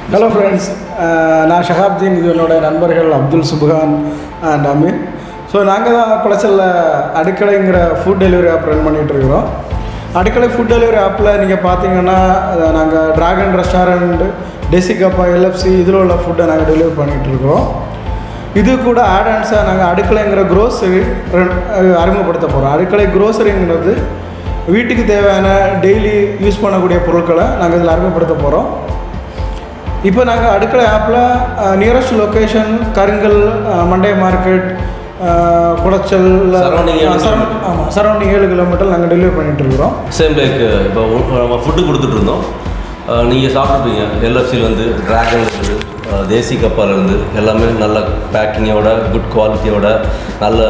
hello friends நான் ஷஹாப்தீன் இது என்னோட நண்பர்கள் அப்துல் சுப்ஹான் அண்ட் அமீர் ஸோ நாங்கள் தான் குளச்சலில் அடுக்கலைங்கிற ஃபுட் டெலிவரி ஆப் ரன் பண்ணிகிட்டு இருக்கிறோம் அடுக்கலை ஃபுட் டெலிவரி ஆப்பில் நீங்கள் பார்த்தீங்கன்னா நாங்கள் டிராகன் ரெஸ்டாரண்ட் டெசிகப்பா எல்எஃப்சி இதில் உள்ள ஃபுட்டை நாங்கள் டெலிவரி பண்ணிகிட்டு இருக்கிறோம் இது கூட ஆட் ஆன்ஸாக நாங்கள் அடுக்கலைங்கிற க்ரோசரி அறிமுகப்படுத்த போகிறோம் அடுக்கலை க்ரோசரிங்கிறது வீட்டுக்கு தேவையான டெய்லி யூஸ் பண்ணக்கூடிய பொருட்களை நாங்கள் இதில் அறிமுகப்படுத்த போகிறோம் இப்போ நாங்கள் அடுக்கலை ஆப்பில் nearest location Karungal ah, Monday market ah, Colachel Surrounding ஏழு சரௌண்ட் ஆமாம் சரௌண்டிங் ஏழு கிலோமீட்டர் நாங்கள் டெலிவரி பண்ணிகிட்டு இருக்கிறோம் சேம் லைக் இப்போ உ- நம்ம ஃபுட்டு கொடுத்துட்ருந்தோம் நீங்கள் சாப்பிட்ருப்பீங்க எல்எஃப்சிலேருந்து ட்ராகன்லேருந்து தேசி கப்பாலேருந்து எல்லாமே நல்ல பேக்கிங்கோட குட் குவாலிட்டியோட நல்ல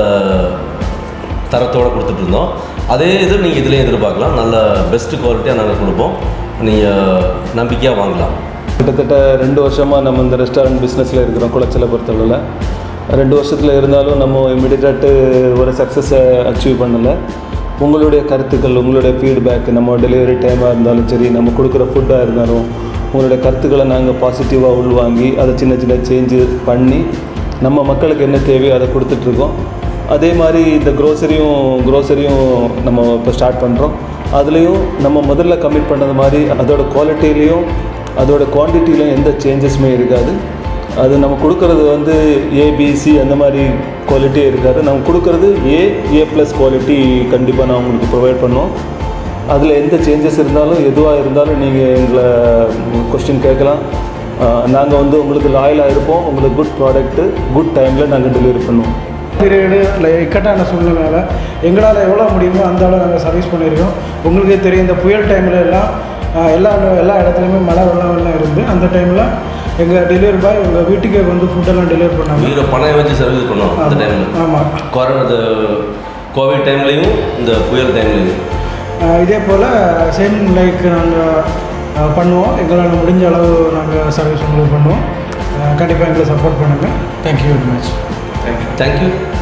தரத்தோடு கொடுத்துட்ருந்தோம் அதே இது நீங்கள் இதுலேயும் எதிர்பார்க்கலாம் நல்ல பெஸ்ட் குவாலிட்டியாக நாங்கள் கொடுப்போம் நீங்கள் நம்பிக்கையாக வாங்கலாம் கிட்டத்தட்ட ரெண்டு வருஷமாக நம்ம இந்த ரெஸ்டாரண்ட் பிஸ்னஸில் இருக்கிறோம் குளச்சலை பொறுத்தளவில் ரெண்டு வருஷத்தில் இருந்தாலும் நம்ம இமிடியேட்டாட்டு ஒரு சக்ஸஸை அச்சீவ் பண்ணலை உங்களுடைய கருத்துக்கள் உங்களுடைய ஃபீட்பேக் நம்ம டெலிவரி டைமாக இருந்தாலும் சரி நம்ம கொடுக்குற ஃபுட்டாக இருந்தாலும் உங்களுடைய கருத்துக்களை நாங்கள் பாசிட்டிவாக உள்வாங்கி அதை சின்ன சின்ன சேஞ்சு பண்ணி நம்ம மக்களுக்கு என்ன தேவையோ அதை கொடுத்துட்ருக்கோம் அதே மாதிரி இந்த க்ரோசரியும் க்ரோசரியும் நம்ம இப்போ ஸ்டார்ட் பண்ணுறோம் அதுலேயும் நம்ம முதல்ல கமிட் பண்ணது மாதிரி அதோட குவாலிட்டிலையும் அதோட குவான்டிட்டிலையும் எந்த சேஞ்சஸுமே இருக்காது அது நம்ம கொடுக்கறது வந்து ஏபிசி அந்த மாதிரி குவாலிட்டியே இருக்காது நம்ம கொடுக்கறது ஏ ஏ ப்ளஸ் குவாலிட்டி கண்டிப்பாக நான் உங்களுக்கு ப்ரொவைட் பண்ணுவோம் அதில் எந்த சேஞ்சஸ் இருந்தாலும் எதுவாக இருந்தாலும் நீங்கள் எங்களை கொஸ்டின் கேட்கலாம் நாங்கள் வந்து உங்களுக்கு லாயலாக இருப்போம் உங்களுக்கு குட் ப்ராடக்ட்டு குட் டைமில் நாங்கள் டெலிவரி பண்ணுவோம் பீரியடு இல்லை இக்கட்டான சூழ்நிலையால் எங்களால் எவ்வளோ முடியுமோ அந்த அளவு நாங்கள் சர்வீஸ் பண்ணியிருக்கோம் உங்களுக்கே தெரியும் இந்த புயல் டைமில் எல்லாம் ஆஹ், எல்லா எல்லா இடத்துலையுமே மழை வெள்ளம் வெள்ளம் இருந்து அந்த டைமில் எங்கள் டெலிவரி பாய் உங்கள் வீட்டுக்கே வந்து ஃபுட்டெல்லாம் டெலிவரி பண்ணாங்க உயிரை பணம் வச்சு சர்வீஸ் பண்ணோம் அந்த டைமில் ஆமாம் கொரோனா இந்த கோவிட் டைம்லேயும் இந்த புயல் டைம்லேயும் ஆஹ், இதே போல் சேம் லைக் நாங்கள் பண்ணுவோம் எங்களால் முடிஞ்ச அளவு நாங்கள் சர்வீஸ் உங்களுக்கு பண்ணுவோம் கண்டிப்பாக எங்களை சப்போர்ட் பண்ணுங்கள் தேங்க்யூ வெரி மச் தேங்க்யூ